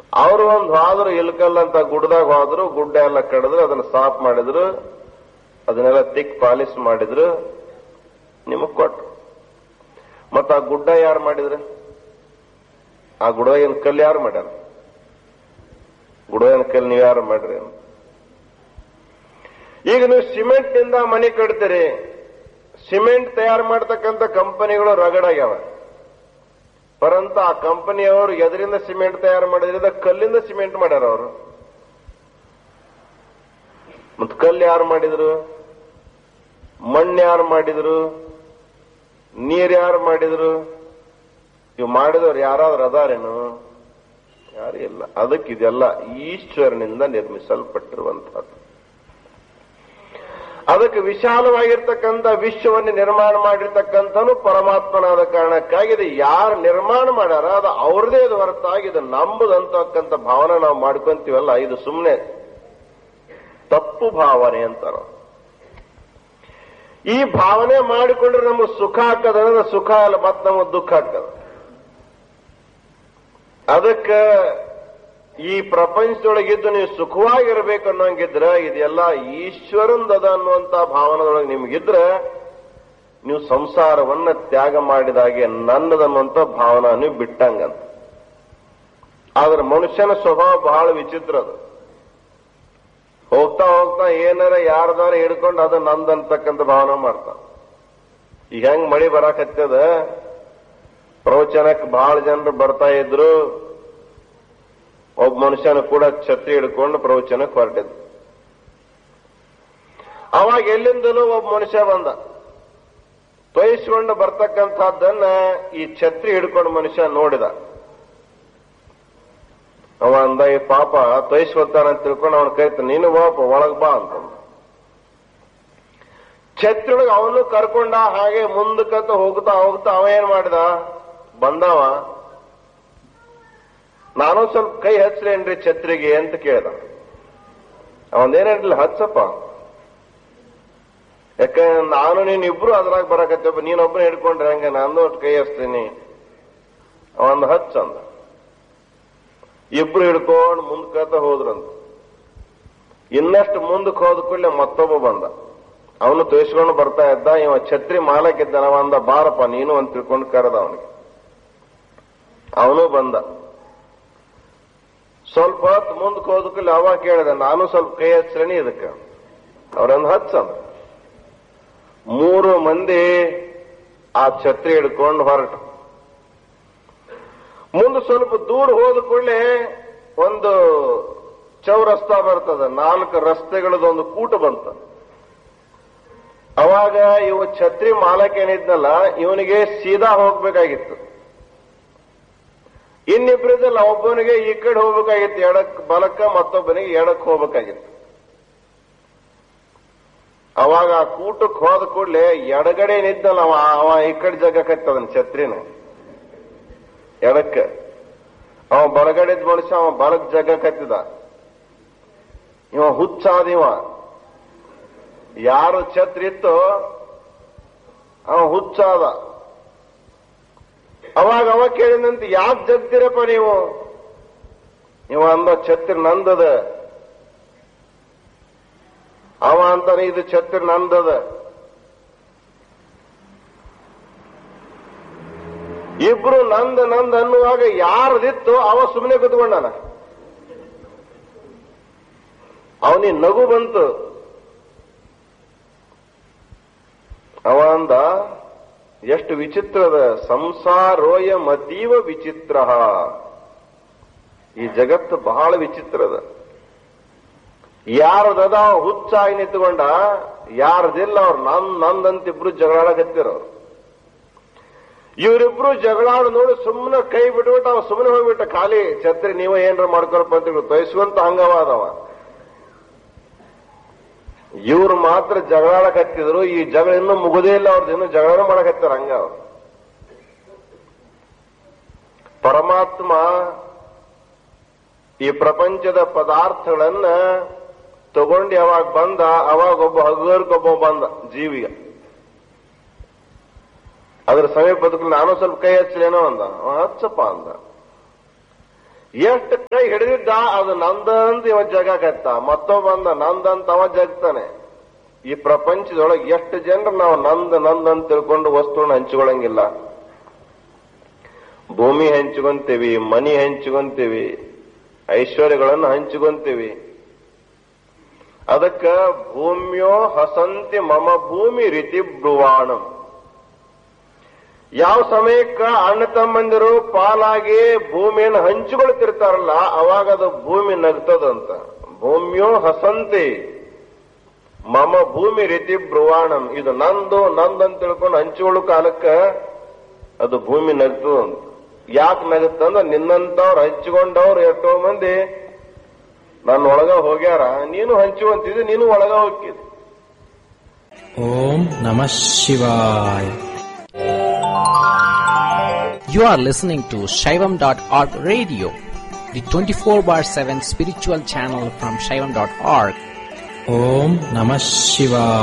ಅವರು ಒಂದು ಹೋದ್ರು ಇಲ್ಕಲ್ ಅಂತ ಗುಡ್ದಾಗ ಹೋದ್ರು ಗುಡ್ಡ ಎಲ್ಲ ಕಡಿದ್ರು ಅದನ್ನ ಸಾಫ್ ಮಾಡಿದ್ರು ಅದನ್ನೆಲ್ಲ ತಿಕ್ ಪಾಲಿಶ್ ಮಾಡಿದ್ರು ನಿಮಗ್ ಕೊಟ್ರು ಮತ್ತ ಆ ಗುಡ್ಡ ಯಾರು ಮಾಡಿದ್ರು ಆ ಗುಡ ಏನ್ ಕಲ್ಲು ಯಾರು ಮಾಡ್ಯಾರ ಗುಡ ಏನ್ ಕಲ್ಲು ನೀವು ಯಾರು ಮಾಡ್ರಿ ಅಂತ. ಈಗ ನೀವು ಸಿಮೆಂಟ್ ನಿಂದ ಮನೆ ಕಟ್ತೀರಿ ಸಿಮೆಂಟ್ ತಯಾರು ಮಾಡ್ತಕ್ಕಂಥ ಕಂಪನಿಗಳು ರಗಡಾಗ್ಯಾವ ಪರಂತ ಆ ಕಂಪನಿಯವರು ಎದರಿಂದ ಸಿಮೆಂಟ್ ತಯಾರು ಮಾಡಿದ್ರಿಂದ ಕಲ್ಲಿಂದ ಸಿಮೆಂಟ್ ಮಾಡ್ಯಾರ ಅವರು ಮತ್ ಕಲ್ಲು ಯಾರು ಮಾಡಿದ್ರು ಮಣ್ಣು ಯಾರು ಮಾಡಿದ್ರು ನೀರ್ ಯಾರು ಮಾಡಿದ್ರು ಇವು ಮಾಡಿದವ್ರು ಯಾರಾದ್ರೂ ಅದಾರೇನು ಯಾರು ಇಲ್ಲ ಅದಕ್ಕೆ ಇದೆಲ್ಲ ಈಶ್ವರನಿಂದ ನಿರ್ಮಿಸಲ್ಪಟ್ಟಿರುವಂತಹದ್ದು ಅದಕ್ಕೆ ವಿಶಾಲವಾಗಿರ್ತಕ್ಕಂಥ ವಿಶ್ವವನ್ನು ನಿರ್ಮಾಣ ಮಾಡಿರ್ತಕ್ಕಂಥನು ಪರಮಾತ್ಮನಾದ ಕಾರಣಕ್ಕಾಗಿ ಇದು ಯಾರು ನಿರ್ಮಾಣ ಮಾಡ್ಯಾರ ಅದು ಅವ್ರದೇ ಇದು ಹೊರತಾಗಿ ಇದು ನಂಬುದಂತಕ್ಕಂಥ ಭಾವನೆ ನಾವು ಮಾಡ್ಕೊಂತೀವಲ್ಲ ಇದು ಸುಮ್ಮನೆ ತಪ್ಪು ಭಾವನೆ ಅಂತಾರ ಈ ಭಾವನೆ ಮಾಡಿಕೊಂಡ್ರೆ ನಮಗೆ ಸುಖ ಹಾಕದಂದ್ರೆ ಸುಖ ಅಲ್ಲ ಮತ್ತೆ ನಮಗೆ ದುಃಖ ಆಗ್ತದ ಅದಕ್ಕೆ ಈ ಪ್ರಪಂಚದೊಳಗಿದ್ದು ನೀವು ಸುಖವಾಗಿರ್ಬೇಕು ಅನ್ನೋಂಗಿದ್ರ ಇದೆಲ್ಲ ಈಶ್ವರಂದದ ಅನ್ನುವಂತ ಭಾವನೆದೊಳಗೆ ನಿಮ್ಗಿದ್ರ ನೀವು ಸಂಸಾರವನ್ನ ತ್ಯಾಗ ಮಾಡಿದಾಗೆ ನನ್ನದನ್ನುವಂತ ಭಾವನ ನೀವು ಬಿಟ್ಟಂಗಂತ ಆದ್ರೆ ಮನುಷ್ಯನ ಸ್ವಭಾವ ಬಹಳ ವಿಚಿತ್ರ ಅದು ಹೋಗ್ತಾ ಹೋಗ್ತಾ ಏನಾರ ಯಾರ್ದಾರ ಹಿಡ್ಕೊಂಡು ಅದು ನಂದಂತಕ್ಕಂಥ ಭಾವನೆ ಮಾಡ್ತಾನ ಈಗ ಹೆಂಗ್ ಮಳಿ ಬರಾಕತ್ತದ ಪ್ರವಚನಕ್ಕೆ ಬಹಳ ಜನರು ಬರ್ತಾ ಇದ್ರು ಒಬ್ಬ ಮನುಷ್ಯನ ಕೂಡ ಛತ್ರಿ ಹಿಡ್ಕೊಂಡು ಪ್ರವಚನಕ್ಕೆ ಹೊರಟಿದ್ದ ಅವಾಗ ಎಲ್ಲಿಂದಲೂ ಒಬ್ಬ ಮನುಷ್ಯ ಬಂದ ತೊಯಿಸ್ಕೊಂಡು ಬರ್ತಕ್ಕಂಥದ್ದನ್ನ ಈ ಛತ್ರಿ ಹಿಡ್ಕೊಂಡು ಮನುಷ್ಯ ನೋಡಿದ ಅವ ಅಂದ ಈ ಪಾಪ ತೊಯಿಸ್ಕೊತಾನಂತ ತಿಳ್ಕೊಂಡು ಅವನ ಕೈತ ನೀನು ಬಾಪ ಒಳಗ್ ಬಾ ಅಂತಂದ ಛತ್ರಿಯೊಳಗೆ ಅವನು ಕರ್ಕೊಂಡ ಹಾಗೆ ಮುಂದಕ್ಕಂತ ಹೋಗ್ತಾ ಹೋಗ್ತಾ ಅವ ಏನ್ ಮಾಡಿದ ಬಂದವ ನಾನು ಸ್ವಲ್ಪ ಕೈ ಹಚ್ಲೇನ್ರಿ ಛತ್ರಿಗೆ ಅಂತ ಕೇಳ್ದ ಅವನೇನಿಲ್ಲ ಹಚ್ಚಪ್ಪ ಯಾಕೆ ನಾನು ನೀನ್ ಇಬ್ರು ಅದ್ರಾಗ ಬರಕತ್ತಪ್ಪ ನೀನೊಬ್ಬನೇ ಹಿಡ್ಕೊಂಡ್ರೆ ಹಂಗೆ ನಾನು ಒಟ್ಟು ಕೈ ಹಚ್ತೀನಿ ಅವಂದು ಹಚ್ಚ ಅಂದ ಇಬ್ರು ಹಿಡ್ಕೊಂಡು ಮುಂದ್ಕತ ಹೋದ್ರಂತ ಇನ್ನಷ್ಟು ಮುಂದಕ್ಕೆ ಹೋದ ಕೂಡಲೇ ಮತ್ತೊಬ್ಬ ಬಂದ ಅವನು ತೋರಿಸ್ಕೊಂಡು ಬರ್ತಾ ಇದ್ದ ಇವ ಛತ್ರಿ ಮಾಲಕ್ಕಿದ್ದಾನವ ಅಂದ ಬಾರಪ್ಪ ನೀನು ಅಂತ ತಿಳ್ಕೊಂಡು ಕರೆದ ಅವನಿಗೆ ಅವನು ಬಂದ ಸ್ವಲ್ಪ ಹೊತ್ತು ಮುಂದಕ್ಕೆ ಹೋದಕ್ಕಲ್ಲಿ ಅವಾಗ ಕೇಳಿದ ನಾನು ಸ್ವಲ್ಪ ಕೈ ಹಚ್ಚರಣಿ ಇದಕ್ಕೆ ಅವರನ್ನು ಹಚ್ಚಂದ ಮೂರು ಮಂದಿ ಆ ಛತ್ರಿ ಹಿಡ್ಕೊಂಡು ಹೊರಟು ಮುಂದೆ ಸ್ವಲ್ಪ ದೂರ ಹೋದ ಕೂಡಲೇ ಒಂದು ಚೌರಸ್ತಾ ಬರ್ತದ ನಾಲ್ಕು ರಸ್ತೆಗಳದೊಂದು ಕೂಟ ಬಂತ ಅವಾಗ ಇವ ಛತ್ರಿ ಮಾಲಕ್ ಏನಿದ್ನಲ್ಲ ಇವನಿಗೆ ಸೀದಾ ಹೋಗ್ಬೇಕಾಗಿತ್ತು ಇನ್ನಿಬ್ಬರಿದ್ದಲ್ಲ ಒಬ್ಬನಿಗೆ ಈ ಕಡೆ ಹೋಗ್ಬೇಕಾಗಿತ್ತು ಎಡಕ್ ಬಲಕ್ಕ ಮತ್ತೊಬ್ಬನಿಗೆ ಎಡಕ್ ಹೋಗ್ಬೇಕಾಗಿತ್ತು ಅವಾಗ ಆ ಕೂಟಕ್ಕೆ ಹೋದ ಕೂಡಲೇ ಎಡಗಡೆ ನಿದ್ದಲ್ಲ ಅವ ಅವ ಈ ಕಡೆ ಜಗಕತ್ತದನ್ ಛತ್ರಿನ ಎಡಕ್ಕ ಅವ ಬಲಗಡೆದ್ ಮನುಷ್ಯ ಅವ ಬಲಕ್ ಜಗಕತ್ತಿದ ಇವ ಹುಚ್ಚಾದ ಇವ ಯಾರು ಛತ್ರಿ ಇತ್ತು ಅವ ಹುಚ್ಚಾದ ಅವಾಗ ಅವ ಕೇಳಿದಂತೆ ಯಾಕೆ ಜಗ್ತೀರಪ್ಪ ನೀವು ಇವ ಅಂದ ಛತ್ರಿ ನಂದದ ಅವ ಅಂತಾನೆ ಇದು ಛತ್ರಿ ನಂದದ ಇಬ್ರು ನಂದ ನಂದ ಅನ್ನುವಾಗ ಯಾರದಿತ್ತು ಅವ ಸುಮ್ಮನೆ ಕೂತ್ಕೊಂಡಾನ ಅವನಿ ನಗು ಬಂತು ಅವ ಅಂದ ಎಷ್ಟು ವಿಚಿತ್ರದ ಸಂಸಾರೋಯ ಮತೀವ ವಿಚಿತ್ರ ಈ ಜಗತ್ತು ಬಹಳ ವಿಚಿತ್ರದ ಯಾರದದ ಹುಚ್ಚಾಗಿ ನಿಂತ್ಕೊಂಡ ಯಾರದಿಲ್ಲ ಅವ್ರು ನನ್ ನಂದಂತಿಬ್ರು ಜಗಳಾಡಕತ್ತಿರೋರು ಇವರಿಬ್ರು ಜಗಳಾಡು ನೋಡಿ ಸುಮ್ಮನೆ ಕೈ ಬಿಟ್ಬಿಟ್ಟು ಅವ ಸುಮ್ಮನೆ ಹೋಗ್ಬಿಟ್ಟ ಖಾಲಿ ಛತ್ರಿ ನೀವ ಏನ್ರ ಮಾಡ್ಕೊಳಪ್ಪ ಅಂತ ತೊಯಸುವಂತ ಹಂಗವಾದವ ಇವ್ರು ಮಾತ್ರ ಜಗಳಾಡಕತ್ತಿದ್ರು ಈ ಜಗಳ ಇನ್ನೂ ಮುಗುದೇ ಇಲ್ಲ ಅವ್ರದ್ದು ಇನ್ನೂ ಜಗಳ ಮಾಡಕತ್ತಾರ ಹಂಗ ಅವ್ರು ಪರಮಾತ್ಮ ಈ ಪ್ರಪಂಚದ ಪದಾರ್ಥಗಳನ್ನ ತಗೊಂಡು ಯಾವಾಗ ಬಂದ ಅವಾಗ ಒಬ್ಬ ಹಗುರ್ಗೊಬ್ಬ ಬಂದ ಜೀವಿಗೆ ಅದ್ರ ಸಮೀಪ ಬದುಕಲು ನಾನು ಸ್ವಲ್ಪ ಕೈ ಹಚ್ಚಲೇನೋ ಅಂದ ಅವ ಹಚ್ಚಪ್ಪ ಅಂದ ಎಷ್ಟು ಕೈ ಹಿಡಿದಿದ್ದ ಅದು ನಂದಂತ ಇವ ಜಗಕತ್ತ ಮತ್ತೊಬ್ಬಂದ ನಂದಂತ ಅವ ಜಗ್ತಾನೆ ಈ ಪ್ರಪಂಚದೊಳಗೆ ಎಷ್ಟು ಜನರು ನಾವು ನಂದ್ ನಂದ್ ಅಂತ ತಿಳ್ಕೊಂಡು ವಸ್ತುಗಳನ್ನ ಹಂಚಿಕೊಳ್ಳಂಗಿಲ್ಲ ಭೂಮಿ ಹಂಚ್ಕೊಂತೀವಿ ಮನಿ ಹಂಚ್ಕೊಂತೀವಿ ಐಶ್ವರ್ಯಗಳನ್ನು ಹಂಚ್ಕೊಂತೀವಿ ಅದಕ್ಕ ಭೂಮ್ಯೋ ಹಸಂತಿ ಮಮ ಭೂಮಿ ರೀತಿ ಬ್ರುವಾಣಂ ಯಾವ ಸಮಯಕ್ಕ ಅಣ್ಣ ತಮ್ಮಂದಿರು ಪಾಲಾಗಿ ಭೂಮಿಯನ್ನು ಹಂಚಿಕೊಳ್ತಿರ್ತಾರಲ್ಲ ಅವಾಗ ಅದು ಭೂಮಿ ನಗ್ತದಂತ ಭೂಮ್ಯೋ ಹಸಂತಿ ಮಮ ಭೂಮಿ ರೀತಿ ಬ್ರುವಾಣಂ ಇದು ನಂದು ನಂದು ಅಂತ ತಿಳ್ಕೊಂಡು ಹಂಚಿಕೊಳ್ಳೋ ಕಾಲಕ್ಕ ಅದು ಭೂಮಿ ನಗ್ತದಂತ ಯಾಕೆ ನಗುತ್ತಂದ್ರ ನಿನ್ನಂತವ್ರು ಹಂಚಿಕೊಂಡವ್ರು ಎಷ್ಟೋ ಮಂದಿ ನನ್ನ ಒಳಗ ಹೋಗ್ಯಾರ ನೀನು ಹಂಚುವಂತಿದ್ದೆ ನೀನು ಒಳಗ ಹೋಗಿದ್ದೆ ಓಂ ನಮಃ ಶಿವಾಯ You are listening to Shaivam.org radio, the 24 bar 7 spiritual channel from Shaivam.org. ಓಂ ನಮಃ ಶಿವಾಯ